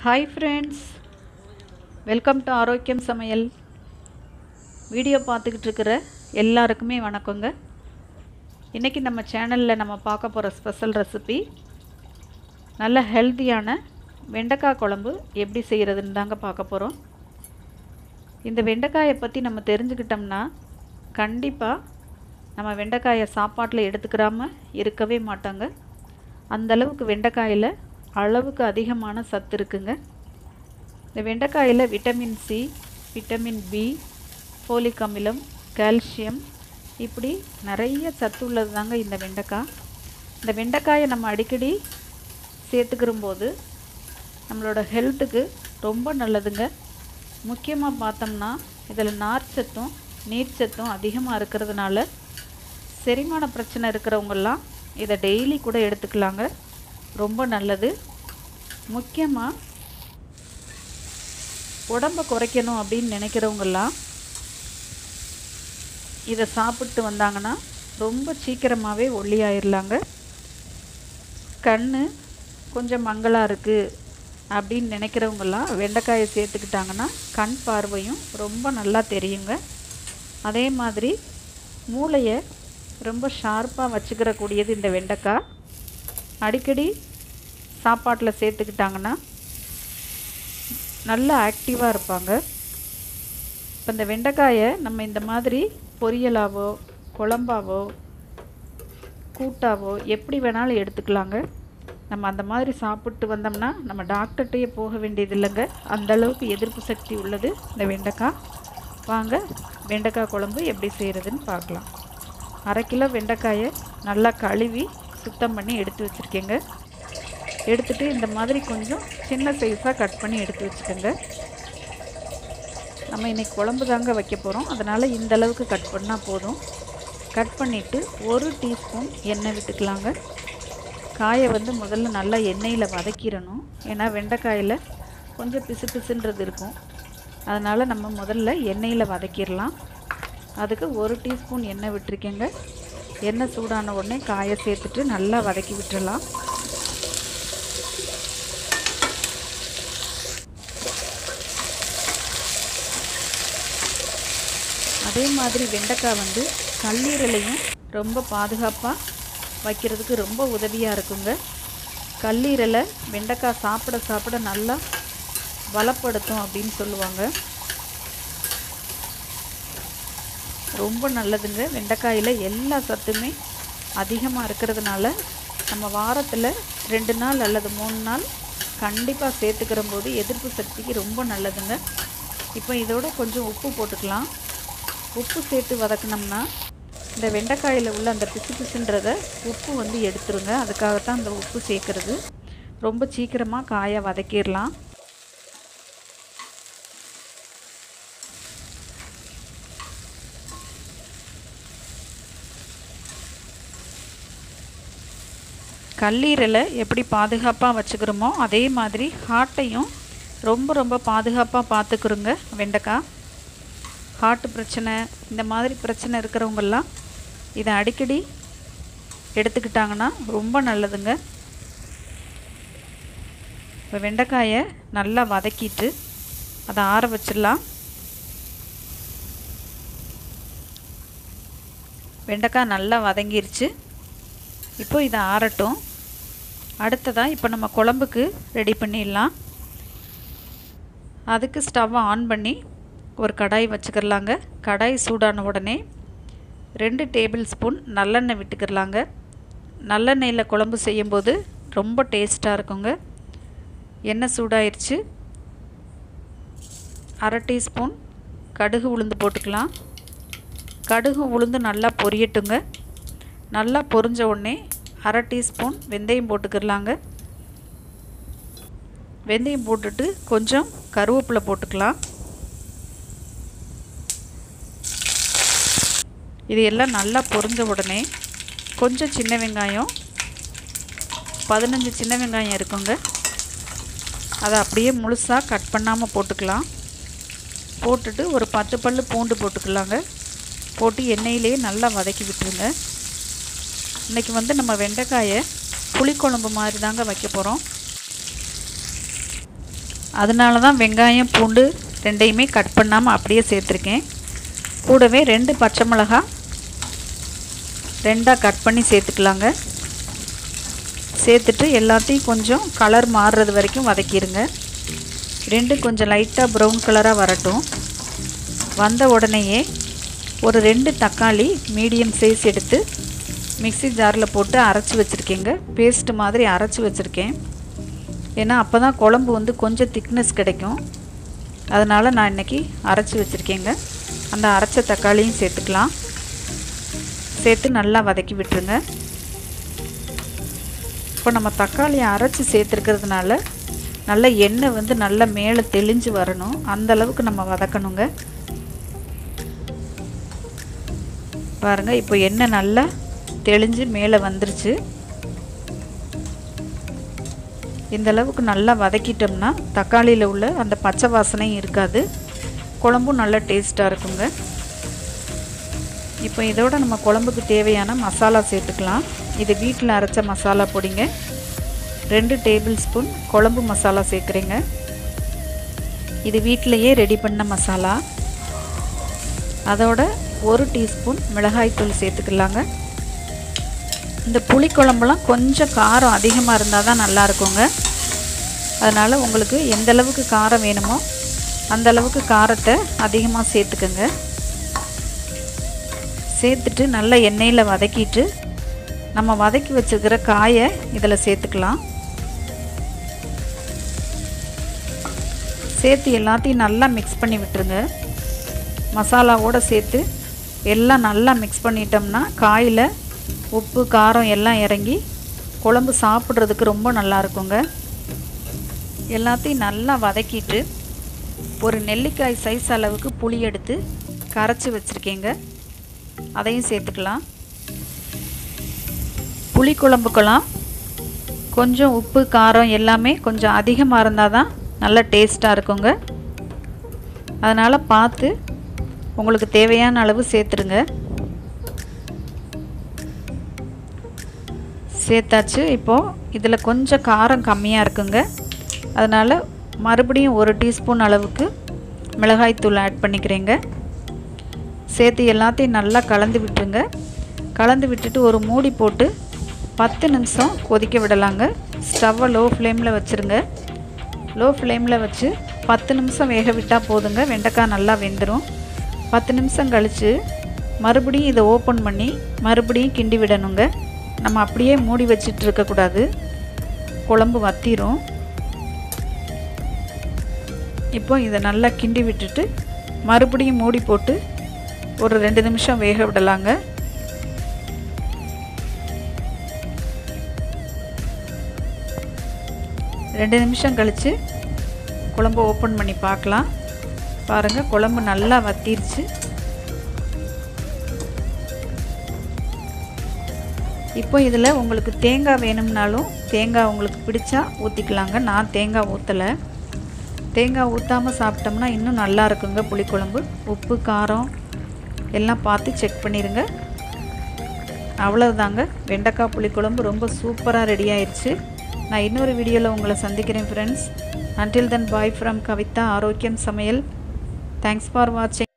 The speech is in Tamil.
ஹாய் ஃப்ரெண்ட்ஸ் வெல்கம் டு ஆரோக்கியம் சமையல் வீடியோ பார்த்துக்கிட்டு இருக்கிற எல்லாருக்குமே வணக்கங்க இன்றைக்கி நம்ம சேனலில் நம்ம பார்க்க போகிற ஸ்பெஷல் ரெசிபி நல்ல ஹெல்த்தியான வெண்டைக்காய் குழம்பு எப்படி செய்கிறதுன்னு தாங்க பார்க்க போகிறோம் இந்த வெண்டைக்காயை பற்றி நம்ம தெரிஞ்சுக்கிட்டோம்னா கண்டிப்பாக நம்ம வெண்டைக்காயை சாப்பாட்டில் எடுத்துக்கிறாம இருக்கவே மாட்டாங்க அந்த அளவுக்கு வெண்டைக்காயில் அளவுக்கு அதிகமான சத்து இருக்குங்க இந்த வெண்டைக்காயில் vitamin C vitamin B folic அமிலம் கால்சியம் இப்படி நிறைய சத்து உள்ளது தாங்க இந்த வெண்டைக்காய் இந்த வெண்டைக்காயை நம்ம அடிக்கடி சேர்த்துக்கிறம்போது நம்மளோட ஹெல்த்துக்கு ரொம்ப நல்லதுங்க முக்கியமாக பார்த்தோம்னா இதில் நார்ச்சத்தும் நீர்ச்சத்தும் அதிகமாக இருக்கிறதுனால செரிமான பிரச்சனை இருக்கிறவங்கெல்லாம் இதை டெய்லி கூட எடுத்துக்கலாங்க ரொம்ப நல்லது முக்கியமாக உடம்பை குறைக்கணும் அப்படின்னு நினைக்கிறவங்கெல்லாம் இதை சாப்பிட்டு வந்தாங்கன்னா ரொம்ப சீக்கிரமாகவே ஒல்லியாயிரலாங்க கண் கொஞ்சம் மங்கலாக இருக்குது அப்படின்னு நினைக்கிறவங்கெல்லாம் வெண்டைக்காயை சேர்த்துக்கிட்டாங்கன்னா கண் பார்வையும் ரொம்ப நல்லா தெரியுங்க அதே மாதிரி மூளையை ரொம்ப ஷார்ப்பாக வச்சுக்கிற கூடியது இந்த வெண்டைக்காய் அடிக்கடி சாப்பாட்டில் சேர்த்துக்கிட்டாங்கன்னா நல்லா ஆக்டிவாக இருப்பாங்க இப்போ இந்த வெண்டைக்காயை நம்ம இந்த மாதிரி பொரியலாவோ குழம்பாவோ கூட்டாவோ எப்படி வேணாலும் எடுத்துக்கலாங்க நம்ம அந்த மாதிரி சாப்பிட்டு வந்தோம்னா நம்ம டாக்டர்கிட்டயே போக வேண்டியது இல்லைங்க அந்தளவுக்கு எதிர்ப்பு சக்தி உள்ளது இந்த வெண்டைக்காய் வாங்க வெண்டைக்காய் குழம்பு எப்படி செய்கிறதுன்னு பார்க்கலாம் அரை கிலோ வெண்டைக்காயை நல்லா கழுவி சுத்தம் பண்ணி எடுத்து வச்சுருக்கேங்க எடுத்துகிட்டு இந்த மாதிரி கொஞ்சம் சின்ன சைஸாக கட் பண்ணி எடுத்து வச்சுக்கோங்க நம்ம இன்றைக்கி குழம்பு தாங்க வைக்க போகிறோம் அதனால் இந்த அளவுக்கு கட் பண்ணால் போதும் கட் பண்ணிவிட்டு ஒரு டீஸ்பூன் எண்ணெய் விட்டுக்கலாங்க காயை வந்து முதல்ல நல்லா எண்ணெயில் வதக்கிடணும் ஏன்னா வெண்டைக்காயில் கொஞ்சம் பிசு பிசுன்றது இருக்கும் அதனால் நம்ம முதல்ல எண்ணெயில் வதக்கிடலாம் அதுக்கு ஒரு டீஸ்பூன் எண்ணெய் விட்டுருக்கேங்க எண்ணெய் சூடான உடனே காயை சேர்த்துட்டு நல்லா வதக்கி விட்டுறலாம் அதே மாதிரி வெண்டைக்காய் வந்து கல்லீரலையும் ரொம்ப பாதுகாப்பாக வைக்கிறதுக்கு ரொம்ப உதவியாக இருக்குங்க கல்லீரலை வெண்டைக்காய் சாப்பிட சாப்பிட நல்லா பலப்படுத்தும் அப்படின்னு சொல்லுவாங்க ரொம்ப நல்லதுங்க வெண்டைக்காயில் எல்லா சத்துமே அதிகமாக இருக்கிறதுனால நம்ம வாரத்தில் ரெண்டு நாள் அல்லது மூணு நாள் கண்டிப்பாக சேர்த்துக்கிற போது எதிர்ப்பு சக்திக்கு ரொம்ப நல்லதுங்க இப்போ இதோட கொஞ்சம் உப்பு போட்டுக்கலாம் உப்பு சேர்த்து வதக்கினோம்னா இந்த வெண்டைக்காயில் உள்ள அந்த பிசு பிசுன்றதை உப்பு வந்து எடுத்துருங்க அதுக்காகத்தான் அந்த உப்பு சேர்க்குறது ரொம்ப சீக்கிரமாக காயை வதக்கிடலாம் கல்லீரலை எப்படி பாதுகாப்பாக வச்சுக்கிறோமோ அதே மாதிரி ஹார்ட்டையும் ரொம்ப ரொம்ப பாதுகாப்பாக பார்த்துக்குறோங்க வெண்டைக்காய் ஹார்ட் பிரச்சனை இந்த மாதிரி பிரச்சனை இருக்கிறவங்கெல்லாம் இதை அடிக்கடி எடுத்துக்கிட்டாங்கன்னா ரொம்ப நல்லதுங்க இப்போ வெண்டைக்காயை நல்லா வதக்கிட்டு அதை ஆற வச்சிடலாம் வெண்டைக்காய் நல்லா வதங்கிருச்சு இப்போ இதை ஆறட்டும் அடுத்ததாக இப்போ நம்ம குழம்புக்கு ரெடி பண்ணிடலாம் அதுக்கு ஸ்டவ்வை ஆன் பண்ணி ஒரு கடாய் வச்சுக்கிறலாங்க கடாய் சூடான உடனே ரெண்டு டேபிள் ஸ்பூன் நல்லெண்ணெய் விட்டுக்கிறலாங்க நல்லெண்ணெயில் குழம்பு செய்யும்போது ரொம்ப டேஸ்ட்டாக இருக்குங்க எண்ணெய் சூடாயிருச்சு அரை டீஸ்பூன் கடுகு உளுந்து போட்டுக்கலாம் கடுகு உளுந்து நல்லா பொரியட்டுங்க நல்லா பொரிஞ்ச உடனே அரை டீஸ்பூன் வெந்தயம் போட்டுக்கிடலாங்க வெந்தயம் போட்டுட்டு கொஞ்சம் கருவேப்பிலை போட்டுக்கலாம் இது எல்லாம் நல்லா பொரிஞ்ச உடனே கொஞ்சம் சின்ன வெங்காயம் பதினஞ்சு சின்ன வெங்காயம் இருக்குங்க அதை அப்படியே முழுசாக கட் பண்ணாமல் போட்டுக்கலாம் போட்டுட்டு ஒரு பத்து பல் பூண்டு போட்டுக்கலாங்க போட்டு எண்ணெயிலே நல்லா வதக்கி விட்டுருங்க இன்றைக்கி வந்து நம்ம வெண்டைக்காயை புளிக்குழம்பு மாதிரி தாங்க வைக்க போகிறோம் அதனால தான் வெங்காயம் பூண்டு ரெண்டையுமே கட் பண்ணாமல் அப்படியே சேர்த்துருக்கேன் கூடவே ரெண்டு பச்சை மிளகா ரெண்டாக கட் பண்ணி சேர்த்துக்கலாங்க சேர்த்துட்டு எல்லாத்தையும் கொஞ்சம் கலர் மாறுறது வரைக்கும் வதக்கிடுங்க ரெண்டு கொஞ்சம் லைட்டாக ப்ரௌன் கலராக வரட்டும் வந்த உடனேயே ஒரு ரெண்டு தக்காளி மீடியம் சைஸ் எடுத்து மிக்ஸி ஜாரில் போட்டு அரைச்சி வச்சுருக்கேங்க பேஸ்ட் மாதிரி அரைச்சி வச்சுருக்கேன் ஏன்னா அப்போ தான் குழம்பு வந்து கொஞ்சம் திக்னஸ் கிடைக்கும் அதனால் நான் இன்றைக்கி அரைச்சி வச்சுருக்கேங்க அந்த அரைச்ச தக்காளியும் சேர்த்துக்கலாம் சேர்த்து நல்லா வதக்கி விட்டுருங்க இப்போ நம்ம தக்காளியை அரைச்சி சேர்த்துருக்கிறதுனால நல்ல எண்ணெய் வந்து நல்லா மேலே தெளிஞ்சு வரணும் அந்த அளவுக்கு நம்ம வதக்கணுங்க பாருங்கள் இப்போ எண்ணெய் நல்லா தெளிஞ்சு மேலே வந்துருச்சு இந்த அளவுக்கு நல்லா வதக்கிட்டோம்னா தக்காளியில் உள்ள அந்த பச்சை வாசனையும் இருக்காது குழம்பும் நல்லா டேஸ்ட்டாக இருக்குங்க இப்போ இதோட நம்ம குழம்புக்கு தேவையான மசாலா சேர்த்துக்கலாம் இது வீட்டில் அரைச்ச மசாலா பொடிங்க ரெண்டு டேபிள் ஸ்பூன் குழம்பு மசாலா சேர்க்குறேங்க இது வீட்டிலையே ரெடி பண்ண மசாலா அதோட ஒரு டீஸ்பூன் மிளகாய்த்தூள் சேர்த்துக்கலாங்க இந்த புளிக்குழம்புலாம் கொஞ்சம் காரம் அதிகமாக இருந்தால் தான் நல்லா இருக்குங்க அதனால் உங்களுக்கு எந்த அளவுக்கு காரம் வேணுமோ அந்த அளவுக்கு காரத்தை அதிகமாக சேர்த்துக்கோங்க சேர்த்துட்டு நல்லா எண்ணெயில் வதக்கிட்டு நம்ம வதக்கி வச்சுருக்கிற காயை இதில் சேர்த்துக்கலாம் சேர்த்து எல்லாத்தையும் நல்லா மிக்ஸ் பண்ணி விட்டுருங்க மசாலாவோடு சேர்த்து எல்லாம் நல்லா மிக்ஸ் பண்ணிட்டோம்னா காயில் உப்பு காரம் எல்லாம் இறங்கி குழம்பு சாப்பிட்றதுக்கு ரொம்ப நல்லா இருக்குங்க எல்லாத்தையும் நல்லா வதக்கிட்டு ஒரு நெல்லிக்காய் சைஸ் அளவுக்கு புளி எடுத்து கரைச்சி வச்சுருக்கேங்க அதையும் சேர்த்துக்கலாம் புளி குழம்புக்கெல்லாம் கொஞ்சம் உப்பு காரம் எல்லாமே கொஞ்சம் அதிகமாக இருந்தால் தான் நல்லா டேஸ்ட்டாக இருக்குங்க அதனால் பார்த்து உங்களுக்கு தேவையான அளவு சேர்த்துருங்க சேர்த்தாச்சு இப்போது இதில் கொஞ்சம் காரம் கம்மியாக இருக்குங்க அதனால் மறுபடியும் ஒரு டீஸ்பூன் அளவுக்கு மிளகாய்த்தூள் ஆட் பண்ணிக்கிறேங்க சேர்த்து எல்லாத்தையும் நல்லா கலந்து விட்டுருங்க கலந்து விட்டுட்டு ஒரு மூடி போட்டு பத்து நிமிஷம் கொதிக்க விடலாங்க ஸ்டவ்வை லோ ஃப்ளேமில் வச்சுருங்க லோ ஃப்ளேமில் வச்சு பத்து நிமிஷம் வேக விட்டால் போதுங்க வெண்டைக்காய் நல்லா வெந்துடும் பத்து நிமிஷம் கழித்து மறுபடியும் இதை ஓப்பன் பண்ணி மறுபடியும் கிண்டி விடணுங்க நம்ம அப்படியே மூடி வச்சிட்டு இருக்கக்கூடாது குழம்பு வத்திரும் இப்போ இதை நல்லா கிண்டி விட்டுட்டு மறுபடியும் மூடி போட்டு ஒரு ரெண்டு நிமிஷம் வேக விடலாங்க ரெண்டு நிமிஷம் கழித்து குழம்பு ஓப்பன் பண்ணி பார்க்கலாம் பாருங்கள் குழம்பு நல்லா வத்திருச்சு இப்போ இதில் உங்களுக்கு தேங்காய் வேணும்னாலும் தேங்காய் உங்களுக்கு பிடிச்சா ஊற்றிக்கலாங்க நான் தேங்காய் ஊற்றலை தேங்காய் ஊற்றாமல் சாப்பிட்டோம்னா இன்னும் நல்லா இருக்குங்க புளிக்குழம்பு உப்பு காரம் எல்லாம் பார்த்து செக் பண்ணிடுங்க அவ்வளவுதாங்க வெண்டைக்காய் புளிக்குழம்பு ரொம்ப சூப்பராக ரெடி ஆயிடுச்சு நான் இன்னொரு வீடியோவில் உங்களை சந்திக்கிறேன் friends until then bye from Kavitha Arokiyam Samayal thanks for வாட்சிங்